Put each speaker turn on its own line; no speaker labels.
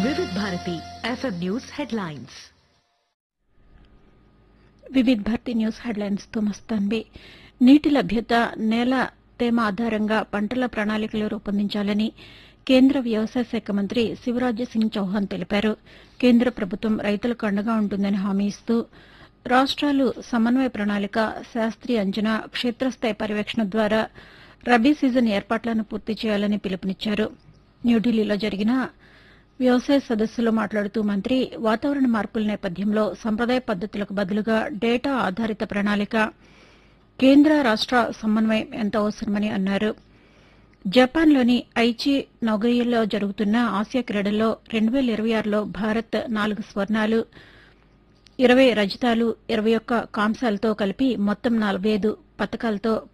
వివిధ Bharati FM news headlines
Vividh Bharati news headlines తో మస్తాన్బి నీటి లభ్యత నేల తేమ ఆధారంగా పంటల ప్రణాళికలు రూపొందించాలని కేంద్ర వ్యవసాయ శాఖ మంత్రి శివరాజ్ సింగ్ చౌహాన్ తెలిపారు కేంద్ర ప్రభుత్వం రైతులకు అండగా ఉంటుందని హామీ ఇస్తూ రాష్ట్రాలు సమన్వయ ప్రణాళిక శాస్త్రీయ అంచనా క్షేత్రస్థాయి పర్యవేక్షణ ద్వారా రబీ సీజన్ ఏర్పాట్లను పూర్తి చేయాలని పిలుపునిచ్చారు న్యూఢిల్లీలో జరిగిన వ్యవసాయ సదస్సులో మాట్లాడుతూ మంత్రి వాతావరణ మార్పుల నేపథ్యంలో సంప్రదాయ పద్దతులకు బదులుగా డేటా ఆధారిత ప్రణాళిక కేంద్ర రాష్ట సమన్వయం ఎంత అవసరమని అన్నారు జపాన్లోని ఐచి నొగయిలో జరుగుతున్న ఆసియా క్రీడల్లో రెండు వేల ఇరవై ఆరులో భారత్ నాలుగు స్వర్ణాలు ఇరవై రజతాలు ఇరవై ఒక్క కాంస్యాలతో కలిపి మొత్తం నలభై ఐదు పతకాలతో